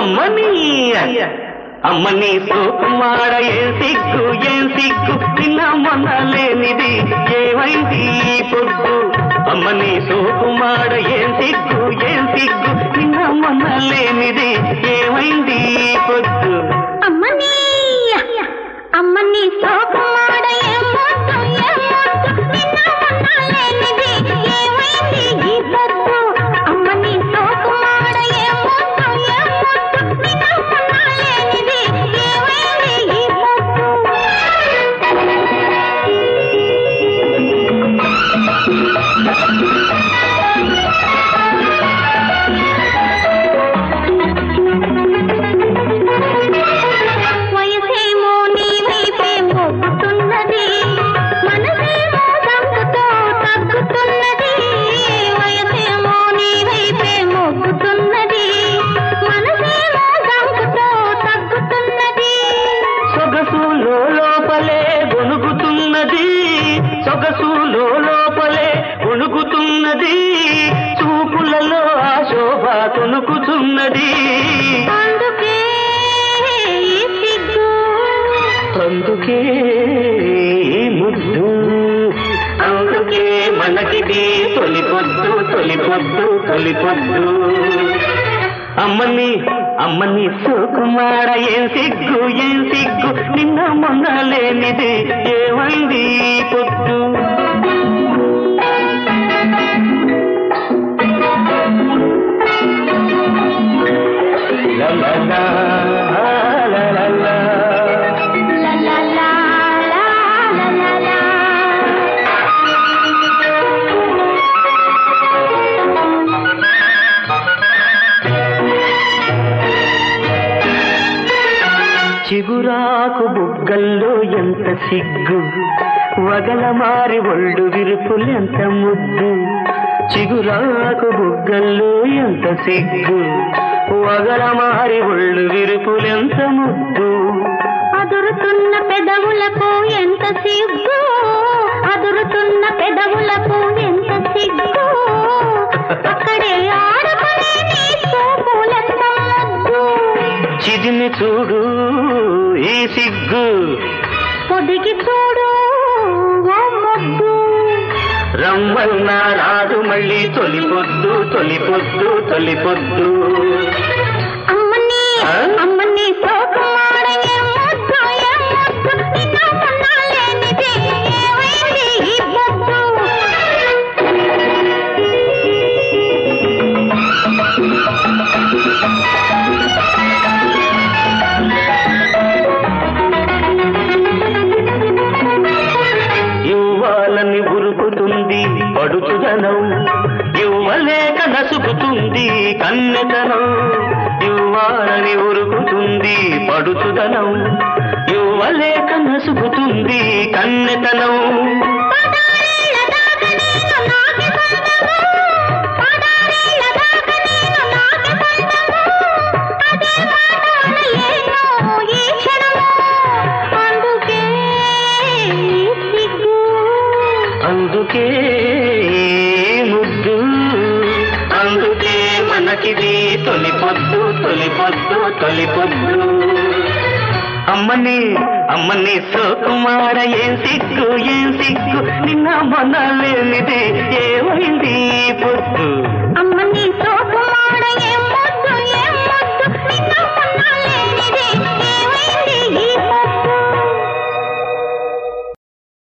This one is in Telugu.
అమ్మని అమ్మని సోకుమార ఏం సిగ్గు ఏం సిగ్గు నిన్న మొన్న లేనిది ఏమైంది ఈ పొద్దు అమ్మని సోకుమార ఏం సిగ్గు ఏం సిగ్గు నిన్న మొన్న లేనిది ఏమైంది ఈ పొద్దు అమ్మని అమ్మని సోకుమాడ ఏమొద్దు ఏమొద్దు నిన్న మొన్న లేనిది ఏమైంది ఈ పొద్దు అమ్మని సోకుమాడ ఏమొద్దు ఏమొద్దు నిన్న మొన్న లేనిది ఏమైంది ఈ పొద్దు వయసేమో నీ వైపే మోగుతున్నది మనసేమో తగ్గుతో తగ్గుతున్నది వయసేమో నీ వైపే మోగుతున్నది మనసేమో తగ్గుతో తగ్గుతున్నది సొగసు లోపలే గొనుగుతున్నది సొగసు లోపలే గొనుగుతున్నది చూపులలో ఆ శోభ కొనుకుతున్నది అందుకే ఈ సిగ్గు అందుకే ఈ ముద్దు అందుకే మనకిది తొలి పొద్దు తొలి పొద్దు తొలి పొద్దు అమ్మని అమ్మని సుకుమార ఏం సిగ్గు ఏం సిగ్గు నిన్న మొన్న లేనిది ఏమైంది ఈ పొద్దు లా లా లా, లా లా లా. లా లా లా లా లా లా లా చిగురాకు బుగ్గల్లో ఎంత సిగ్గు వగల మారి ఒళ్ళు విరుపులెంత ముద్దు చిగురాకు బుగ్గల్లో ఎంత సిగ్గు వగల మారి ఒళ్ళు విరుపులెంత ముద్దు అదురుతున్న పెదవులకు ఎంత సిగ్గు అదురుతున్న పెదవులకు ఎంత సిగ్గు అక్కడే ఆడుకునే నీ చూపులెంత ముద్దు చిదిమి చూడు ఈ సిగ్గు పొదిగి చూడు ఓ ముద్దు రమ్మన్నా రాదు మళ్ళీ తొలి పొద్దు తొలి పొద్దు తొలి పొద్దు అమ్మని ఆ? అమ్మని సోకుమార ఏ ముద్దు ఏ ముద్దు నిన్న మొన్న లేనిది ఏమైంది ఈ ముద్దు ఇవ్వాలని ఉరుకుతుంది పడుచుదనం ఇవ్వలేక నసుకుతుంది కన్నెతనం ఇవ్వాలని ఉరుకుతుంది పడుచుదనం ఇవ్వలేక నసుకుతుంది కన్నెతనం పదారేళ్ల దాకా నేను నాకి సొంతము. పదారేళ్ల దాకా నేను నాకి సొంతము. అదే మాటలు ఎన్నో ఈ క్షణము. అందుకే ఈ సిగ్గు. అందుకే ఈ ముద్దు అందుకే మనకిది తొలి పొద్దు తొలి పొద్దు తొలి పొద్దు అమ్మని అమ్మని సోకుమార ఏం సిగ్గు ఏం సిగ్గు నిన్న మొన్న లేనిది ఏమైంది ఈ పొద్దు అమ్మని